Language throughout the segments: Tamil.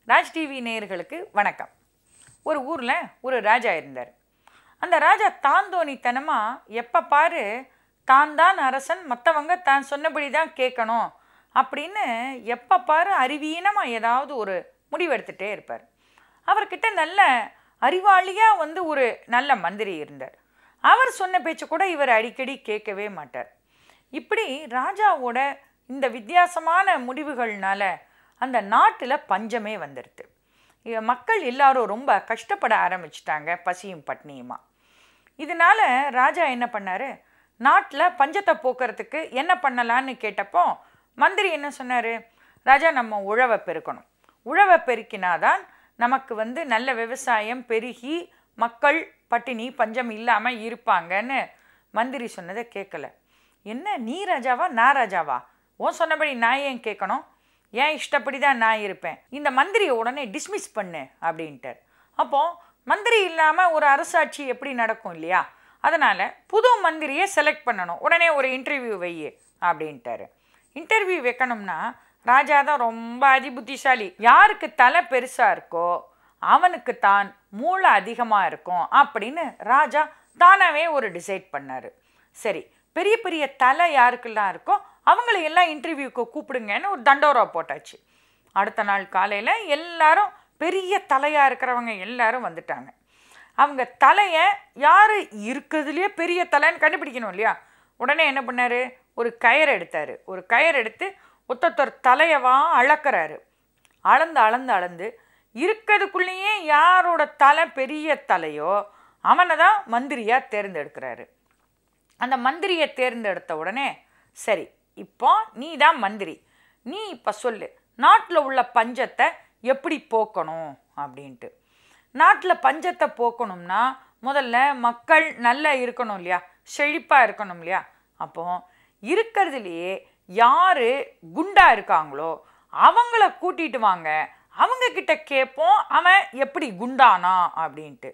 ராஜ் டிவி நேயர்களுக்கு வணக்கம் ஒரு ஊரில் ஒரு ராஜா இருந்தார் அந்த ராஜா தாந்தோணித்தனமாக எப்போ பாரு தான் தான் அரசன் மற்றவங்க தான் சொன்னபடி தான் கேட்கணும் அப்படின்னு எப்போ பாரு அறிவீனமாக ஏதாவது ஒரு முடிவெடுத்துட்டே இருப்பார் அவர்கிட்ட நல்ல அறிவாளியாக வந்து ஒரு நல்ல மந்திரி இருந்தார் அவர் சொன்ன பேச்சு கூட இவர் அடிக்கடி கேட்கவே மாட்டார் இப்படி ராஜாவோட இந்த வித்தியாசமான முடிவுகள்னால அந்த நாட்டில் பஞ்சமே வந்துடுது இங்க மக்கள் எல்லாரும் ரொம்ப கஷ்டப்பட ஆரம்பிச்சிட்டாங்க பசியும் பட்னியுமா இதனால ராஜா என்ன பண்ணாரு நாட்டில் பஞ்சத்தை போக்குறதுக்கு என்ன பண்ணலான்னு கேட்டப்போ மந்திரி என்ன சொன்னார் ராஜா நம்ம உழவை பெருக்கணும் உழவை பெருக்கினாதான் நமக்கு வந்து நல்ல விவசாயம் பெருகி மக்கள் பட்டினி பஞ்சம் இல்லாமல் இருப்பாங்கன்னு மந்திரி சொன்னதை கேட்கல என்ன நீ ராஜாவா நான் ராஜாவா உன் சொன்னபடி நான் ஏன் கேட்கணும் ஏன் இஷ்டப்படி தான் நான் இருப்பேன் இந்த மந்திரியை உடனே டிஸ்மிஸ் பண்ணு அப்படின்ட்டார் அப்போ மந்திரி இல்லாமல் ஒரு அரசாட்சி எப்படி நடக்கும் இல்லையா அதனால் புது மந்திரியை செலக்ட் பண்ணணும் உடனே ஒரு இன்டர்வியூ வை அப்படின்ட்டாரு இன்டர்வியூ வைக்கணும்னா ராஜா தான் ரொம்ப அதிபுத்திசாலி யாருக்கு தலை பெருசாக இருக்கோ அவனுக்கு தான் மூளை அதிகமாக இருக்கும் அப்படின்னு ராஜா தானாகவே ஒரு டிசைட் பண்ணார் சரி பெரிய பெரிய தலை யாருக்கெல்லாம் இருக்கோ அவங்கள எல்லாம் இன்டர்வியூக்கு கூப்பிடுங்கன்னு ஒரு தண்டோரா போட்டாச்சு அடுத்த நாள் காலையில் எல்லாரும் பெரிய தலையாக இருக்கிறவங்க எல்லாரும் வந்துட்டாங்க அவங்க தலையை யார் இருக்கிறதுலையே பெரிய தலைன்னு கண்டுபிடிக்கணும் இல்லையா உடனே என்ன பண்ணார் ஒரு கயிறு எடுத்தார் ஒரு கயிறு எடுத்து ஒத்தொத்தர் தலையவா அளக்கிறாரு அளந்து அளந்து அளந்து இருக்கிறதுக்குள்ளேயே யாரோட தலை பெரிய தலையோ அவனை தான் மந்திரியாக தேர்ந்தெடுக்கிறாரு அந்த மந்திரியை தேர்ந்தெடுத்த உடனே சரி இப்போ நீ தான் மந்திரி நீ இப்போ சொல்லு நாட்டில் உள்ள பஞ்சத்தை எப்படி போக்கணும் அப்படின்ட்டு நாட்டில் பஞ்சத்தை போக்கணும்னா முதல்ல மக்கள் நல்லா இருக்கணும் இல்லையா செழிப்பாக இருக்கணும் இல்லையா அப்போ இருக்கிறதுலையே யார் குண்டா இருக்காங்களோ அவங்கள கூட்டிட்டு வாங்க அவங்க கிட்ட கேட்போம் அவன் எப்படி குண்டானா அப்படின்ட்டு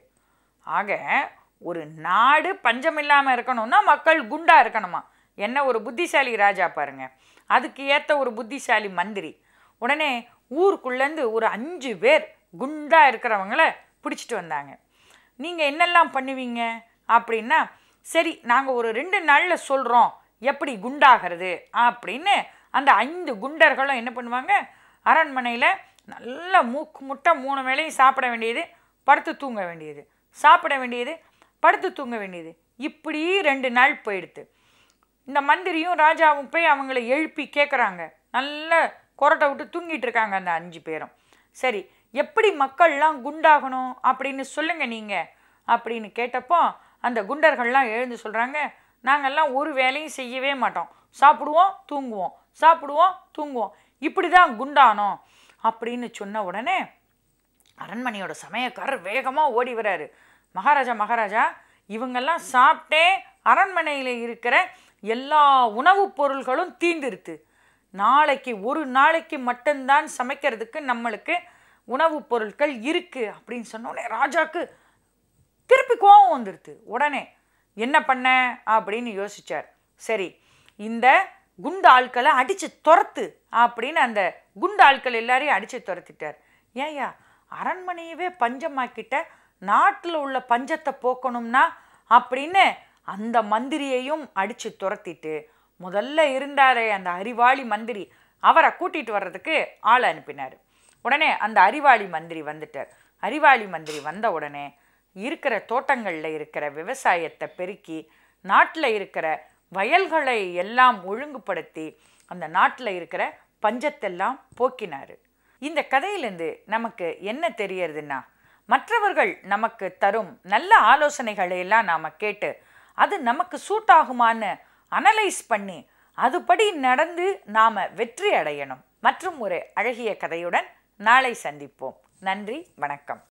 ஆக ஒரு நாடு பஞ்சம் இல்லாமல் இருக்கணும்னா மக்கள் குண்டா இருக்கணுமா என்ன ஒரு புத்திசாலி ராஜா பாருங்க அதுக்கு ஏற்ற ஒரு புத்திசாலி மந்திரி உடனே ஊருக்குள்ளேருந்து ஒரு அஞ்சு பேர் குண்டா இருக்கிறவங்கள பிடிச்சிட்டு வந்தாங்க நீங்கள் என்னெல்லாம் பண்ணுவீங்க அப்படின்னா சரி நாங்கள் ஒரு ரெண்டு நாளில் சொல்கிறோம் எப்படி குண்டாகிறது அப்படின்னு அந்த ஐந்து குண்டர்களும் என்ன பண்ணுவாங்க அரண்மனையில் நல்ல மூக்கு முட்டை மூணு வேளையும் சாப்பிட வேண்டியது படுத்து தூங்க வேண்டியது சாப்பிட வேண்டியது படுத்து தூங்க வேண்டியது இப்படி ரெண்டு நாள் போயிடுது இந்த மந்திரியும் ராஜாவும் போய் அவங்கள எழுப்பி கேட்குறாங்க நல்ல கொரட்டை விட்டு தூங்கிட்டு இருக்காங்க அந்த அஞ்சு பேரும் சரி எப்படி மக்கள்லாம் குண்டாகணும் அப்படின்னு சொல்லுங்க நீங்கள் அப்படின்னு கேட்டப்போ அந்த குண்டர்கள்லாம் எழுந்து சொல்கிறாங்க நாங்கள்லாம் ஒரு வேலையும் செய்யவே மாட்டோம் சாப்பிடுவோம் தூங்குவோம் சாப்பிடுவோம் தூங்குவோம் இப்படி தான் குண்டானோம் அப்படின்னு சொன்ன உடனே அரண்மனையோட சமயக்காரர் வேகமாக ஓடி வராரு மகாராஜா மகாராஜா இவங்கெல்லாம் சாப்பிட்டே அரண்மனையில் இருக்கிற எல்லா உணவுப் பொருள்களும் தீந்துருத்து நாளைக்கு ஒரு நாளைக்கு மட்டும்தான் சமைக்கிறதுக்கு நம்மளுக்கு உணவுப் பொருட்கள் இருக்குது அப்படின்னு சொன்னோடனே ராஜாக்கு திருப்பி கோபம் வந்துடுது உடனே என்ன பண்ண அப்படின்னு யோசிச்சார் சரி இந்த குண்டு ஆட்களை அடித்து துரத்து அப்படின்னு அந்த குண்டு ஆட்கள் எல்லாரையும் அடித்து துரத்திட்டார் ஏயா அரண்மனையவே பஞ்சமாக்கிட்ட நாட்டில் உள்ள பஞ்சத்தை போக்கணும்னா அப்படின்னு அந்த மந்திரியையும் அடித்து துரத்திட்டு முதல்ல இருந்தாரே அந்த அறிவாளி மந்திரி அவரை கூட்டிகிட்டு வர்றதுக்கு ஆள் அனுப்பினார் உடனே அந்த அறிவாளி மந்திரி வந்துட்டார் அறிவாளி மந்திரி வந்த உடனே இருக்கிற தோட்டங்களில் இருக்கிற விவசாயத்தை பெருக்கி நாட்டில் இருக்கிற வயல்களை எல்லாம் ஒழுங்குபடுத்தி அந்த நாட்டில் இருக்கிற பஞ்சத்தெல்லாம் போக்கினார் இந்த கதையிலேருந்து நமக்கு என்ன தெரியறதுன்னா மற்றவர்கள் நமக்கு தரும் நல்ல ஆலோசனைகளை எல்லாம் நாம் கேட்டு அது நமக்கு சூட் ஆகுமான்னு அனலைஸ் பண்ணி அதுபடி நடந்து நாம் வெற்றி அடையணும் மற்றும் ஒரு அழகிய கதையுடன் நாளை சந்திப்போம் நன்றி வணக்கம்